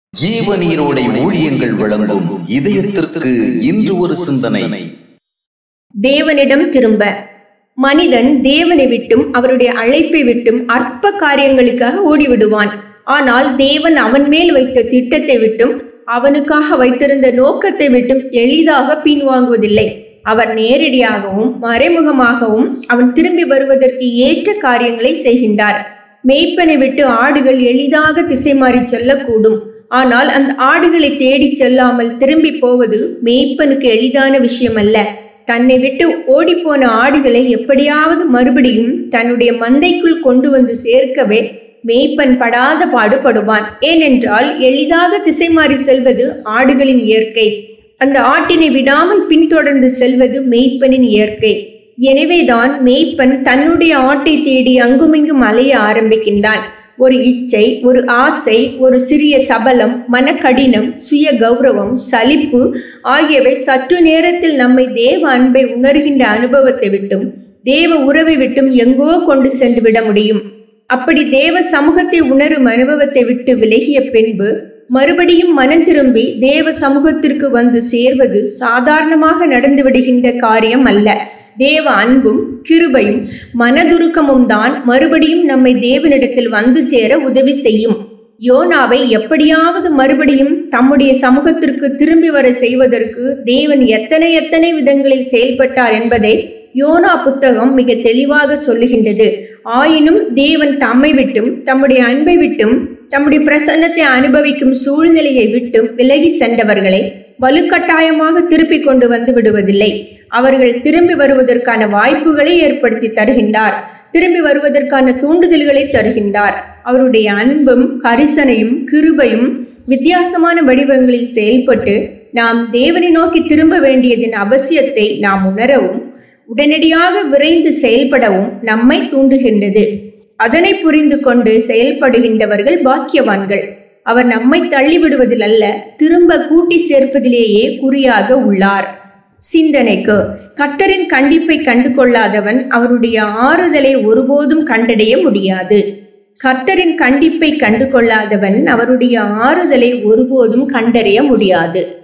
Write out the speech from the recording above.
ஜீவநீரோடை ஊழியங்கள் வழங்கும் இதயத்திற்கு இன்று ஒரு சிந்தனை தேவனிடம் திரும்ப மனிதன் தேவனை விட்டும் அவருடைய அழைப்பை விட்டும் அற்ப காரியங்களுக்காக ஓடிவிடுவான் ஆனால் தேவன் அவன் மேல் வைத்த திட்டத்தை விட்டும் அவனுக்காக வைத்திருந்த நோக்கத்தை விட்டும் எளிதாக பின்வாங்குவதில்லை அவர் நேரடியாகவும் மறைமுகமாகவும் அவன் திரும்பி வருவதற்கு ஏற்ற காரியங்களை செய்கின்றார் மேய்ப்பனை விட்டு ஆடுகள் எளிதாக திசை மாறி செல்லக்கூடும் ஆனால் அந்த ஆடுகளை தேடிச் செல்லாமல் திரும்பி போவது மேய்ப்பனுக்கு எளிதான விஷயம் அல்ல தன்னை விட்டு ஓடிப்போன ஆடுகளை எப்படியாவது மறுபடியும் தன்னுடைய மந்தைக்குள் கொண்டு வந்து சேர்க்கவே மேய்ப்பன் படாத பாடுபடுவான் ஏனென்றால் எளிதாக திசை மாறி செல்வது ஆடுகளின் இயற்கை அந்த ஆட்டினை விடாமல் பின்தொடர்ந்து செல்வது மேய்ப்பனின் இயற்கை எனவேதான் மேய்ப்பன் தன்னுடைய ஆட்டை தேடி அங்குமிங்கும் அலைய ஆரம்பிக்கின்றான் ஒரு இச்சை ஒரு ஆசை ஒரு சிறிய சபலம் மனக்கடினம் சுய கௌரவம் சலிப்பு ஆகியவை சற்று நேரத்தில் நம்மை தேவ அன்பை உணர்கின்ற அனுபவத்தை விட்டும் தேவ உறவை விட்டும் எங்கோ கொண்டு சென்று விட முடியும் அப்படி தேவ சமூகத்தை உணரும் அனுபவத்தை விட்டு விலகிய பின்பு மறுபடியும் மனம் திரும்பி தேவ சமூகத்திற்கு வந்து சேர்வது சாதாரணமாக நடந்து விடுகின்ற காரியம் அல்ல தேவ அன்பும் கிருபையும் மனதுருக்கமும் தான் மறுபடியும் நம்மை தேவனிடத்தில் வந்து சேர உதவி செய்யும் யோனாவை எப்படியாவது மறுபடியும் தம்முடைய சமூகத்திற்கு திரும்பி வர செய்வதற்கு தேவன் எத்தனை எத்தனை விதங்களில் செயல்பட்டார் என்பதை யோனா புத்தகம் மிக தெளிவாக சொல்லுகின்றது ஆயினும் தேவன் தம்மை விட்டும் தம்முடைய அன்பை விட்டும் தம்முடைய பிரசன்னத்தை அனுபவிக்கும் சூழ்நிலையை விட்டும் விலகி சென்றவர்களை வலுக்கட்டாயமாக திருப்பி கொண்டு வந்து விடுவதில்லை அவர்கள் திரும்பி வருவதற்கான வாய்ப்புகளை ஏற்படுத்தி தருகின்றார் திரும்பி வருவதற்கான தூண்டுதல்களை தருகின்றார் அவருடைய அன்பும் கரிசனையும் கிருபையும் வித்தியாசமான வடிவங்களில் செயல்பட்டு நாம் தேவனை நோக்கி திரும்ப வேண்டியதின் அவசியத்தை நாம் உணரவும் உடனடியாக விரைந்து செயல்படவும் நம்மை தூண்டுகின்றது அதனை புரிந்து கொண்டு செயல்படுகின்றவர்கள் பாக்கியவான்கள் அவர் நம்மை தள்ளிவிடுவதில் அல்ல திரும்ப கூட்டி சேர்ப்பதிலேயே குறியாக உள்ளார் சிந்தனைக்கு கர்த்தரின் கண்டிப்பை கண்டு கொள்ளாதவன் அவருடைய ஆறுதலை ஒருபோதும் கண்டடைய முடியாது கர்த்தரின் கண்டிப்பை கண்டு கொள்ளாதவன் அவருடைய ஆறுதலை ஒருபோதும் கண்டறிய முடியாது